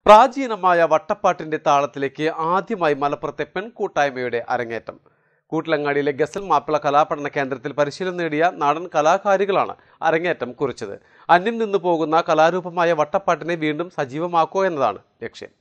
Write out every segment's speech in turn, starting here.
പ്രാചീനമായ വട്ടപ്പാട്ടിന്റെ താളത്തിലേക്ക് ആദ്യമായി മലപ്പുറത്തെ പെൺകൂട്ടായ്മയുടെ അരങ്ങേറ്റം കൂട്ടിലങ്ങാടിയിലെ ഗസൽ മാപ്പിള കലാപഠന കേന്ദ്രത്തിൽ പരിശീലനം നേടിയ നാടൻ കലാകാരികളാണ് അരങ്ങേറ്റം കുറിച്ചത് അന്യം നിന്നു പോകുന്ന കലാരൂപമായ വട്ടപ്പാട്ടിനെ വീണ്ടും സജീവമാക്കുക എന്നതാണ് ലക്ഷ്യം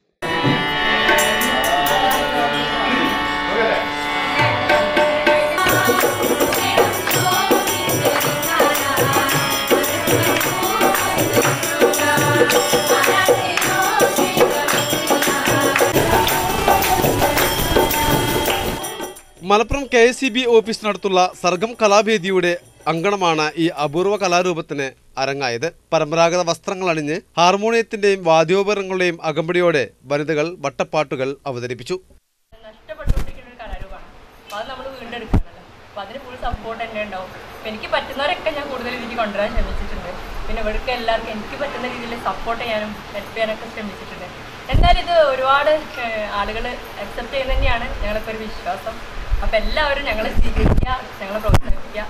Malappuram K S C B ഓഫീസിനടുത്തുള്ള സർഗം കലാവേദിയുടെ അങ്കണമാണ് ഈ അപൂർവ കലാരൂപത്തിന് അരങ്ങായത് പരമ്പരാഗത വസ്ത്രങ്ങൾ അണിഞ്ഞ് ഹാർമോണിയത്തിന്റെയും വാദ്യോപകരണങ്ങളുടെയും അകമ്പടിയോടെ വനിതകൾ വട്ടപ്പാട്ടുകൾ അവതരിപ്പിച്ചു നഷ്ടപ്പെട്ടുകൊണ്ടിരിക്കുന്ന ഒരു കലാരൂപമാണ് അപ്പോൾ അത് നമ്മൾ വീണ്ടെടുക്കണമല്ലോ അപ്പോൾ അതിന് ഫുൾ സപ്പോർട്ട് തന്നെ ഉണ്ടാവും അപ്പോൾ എനിക്ക് പറ്റുന്നവരൊക്കെ ഞാൻ കൂടുതൽ ഇതിലേക്ക് കൊണ്ടുവരാൻ ശ്രമിച്ചിട്ടുണ്ട് പിന്നെ ഇവിടേക്ക് എല്ലാവർക്കും എനിക്ക് പറ്റുന്ന രീതിയിൽ സപ്പോർട്ട് ചെയ്യാനും ഹെൽപ്പ് ചെയ്യാനൊക്കെ ശ്രമിച്ചിട്ടുണ്ട് എന്തായാലും ഇത് ഒരുപാട് ആളുകൾ അക്സെപ്റ്റ് ചെയ്യുന്നത് തന്നെയാണ് ഞങ്ങൾക്ക് ഒരു വിശ്വാസം അപ്പോൾ എല്ലാവരും ഞങ്ങളെ സ്വീകരിക്കുക ഞങ്ങളെ പ്രോത്സാഹിപ്പിക്കുക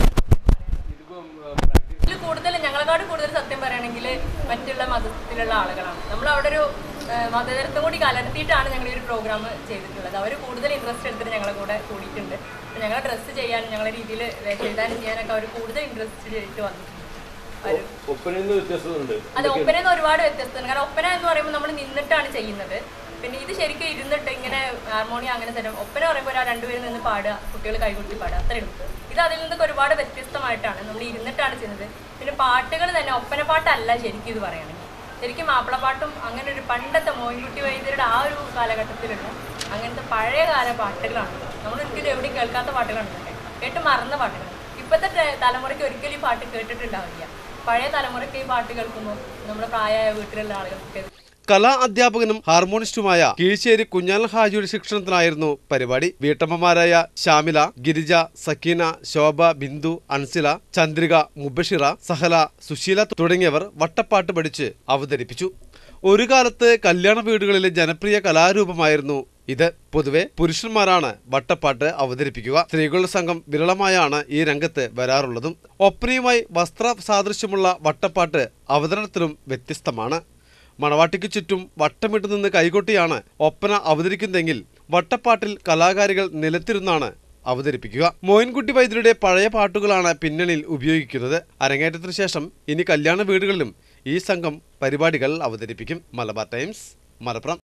ഇതിൽ കൂടുതൽ ഞങ്ങളെക്കാട് കൂടുതൽ സത്യം പറയുകയാണെങ്കിൽ മറ്റുള്ള മതത്തിലുള്ള ആളുകളാണ് നമ്മൾ അവിടെ ഒരു ഏഹ്, മതതരത്വം കൂടി കലർത്തിയിട്ടാണ് ഞങ്ങൾ ഈ ഒരു പ്രോഗ്രാം ചെയ്തിട്ടുള്ളത് അവർ കൂടുതൽ ഇൻട്രസ്റ്റ് എടുത്തിട്ട് ഞങ്ങളെ കൂടെ കൂടിയിട്ടുണ്ട് അപ്പോൾ ഞങ്ങളെ ഡ്രസ്സ് ചെയ്യാനും ഞങ്ങളെ രീതിയിൽ എഴുതാനും ചെയ്യാനൊക്കെ അവർ കൂടുതൽ ഇൻട്രസ്റ്റ് ചെയ്തിട്ട് വന്നിട്ടുണ്ട് അവർ ഒപ്പനയിൽ നിന്ന് വ്യത്യസ്തതയുണ്ട് അത് ഒപ്പന എന്ന് ഒരുപാട് വ്യത്യസ്തമാണ് കാരണം ഒപ്പന എന്ന് പറയുമ്പോൾ നമ്മൾ നിന്നിട്ടാണ് ചെയ്യുന്നത് പിന്നെ ഇത് ശരിക്കും ഇരുന്നിട്ട് ഇങ്ങനെ ഹാർമോണിയം അങ്ങനെ തരും ഒപ്പന പറയുമ്പോൾ ഒരാൾ രണ്ടുപേരും നിന്ന് പാടുക കുട്ടികൾ കൈകൊട്ടി പാടുക അത്രയും ഇത് അതിൽ നിന്നൊക്കെ ഒരുപാട് വ്യത്യസ്തമായിട്ടാണ് നമ്മൾ ഇരുന്നിട്ടാണ് ചെയ്യുന്നത് പിന്നെ പാട്ടുകൾ തന്നെ ഒപ്പന പാട്ടല്ല ശരിക്കും ഇത് പറയുകയാണെങ്കിൽ ശരിക്കും മാപ്പിളപ്പാട്ടും അങ്ങനെ ഒരു പണ്ടത്തെ മോയിൻകുട്ടി വൈദ്യരുടെ ആ ഒരു കാലഘട്ടത്തിലുള്ള അങ്ങനത്തെ പഴയ കാല പാട്ടുകളാണ് നമ്മൾ ഒരിക്കലും എവിടെയും കേൾക്കാത്ത പാട്ടുകളാണ് ഇതൊക്കെ. കേട്ട് മറന്ന പാട്ടുകൾ ഇപ്പോഴത്തെ ടെ- തലമുറയ്ക്ക് ഒരിക്കലും ഈ പാട്ട് കേട്ടിട്ടുണ്ടാവില്ല പഴയ തലമുറയ്ക്ക് ഈ പാട്ട് കേൾക്കുമ്പോൾ നമ്മുടെ പ്രായമായ വീട്ടിലുള്ള ആളുകൾക്ക് കലാ അധ്യാപകനും ഹാർമോണിസ്റ്റുമായ കീഴ്ശ്ശേരി കുഞ്ഞാൽ ഹാജിയുടെ ശിക്ഷണത്തിനായിരുന്നു പരിപാടി വീട്ടമ്മമാരായ ശ്യാമില ഗിരിജ സക്കീന ശോഭ ബിന്ദു അൻസില ചന്ദ്രിക മുബഷിറ സഹല സുശീല തുടങ്ങിയവർ വട്ടപ്പാട്ട് പഠിച്ച് അവതരിപ്പിച്ചു ഒരു കാലത്ത് കല്യാണ വീടുകളിലെ ജനപ്രിയ കലാരൂപമായിരുന്നു ഇത് പൊതുവെ പുരുഷന്മാരാണ് വട്ടപ്പാട്ട് അവതരിപ്പിക്കുക സ്ത്രീകളുടെ സംഘം വിരളമായാണ് ഈ രംഗത്ത് വരാറുള്ളതും ഒപ്പനയുമായി വസ്ത്ര സാദൃശ്യമുള്ള വട്ടപ്പാട്ട് അവതരണത്തിലും വ്യത്യസ്തമാണ് മണവാട്ടിക്ക് ചുറ്റും വട്ടമിട്ട് നിന്ന് കൈകൊട്ടിയാണ് ഒപ്പന അവതരിക്കുന്നതെങ്കിൽ വട്ടപ്പാട്ടിൽ കലാകാരികൾ നിലത്തിരുന്നാണ് അവതരിപ്പിക്കുക മോയിൻകുട്ടി വൈദ്യരുടെ പഴയ പാട്ടുകളാണ് പിന്നണിയിൽ ഉപയോഗിക്കുന്നത് അരങ്ങേറ്റത്തിനു ശേഷം ഇനി കല്യാണ വീടുകളിലും ഈ സംഘം പരിപാടികൾ അവതരിപ്പിക്കും മലബാർ ടൈംസ് മലപ്പുറം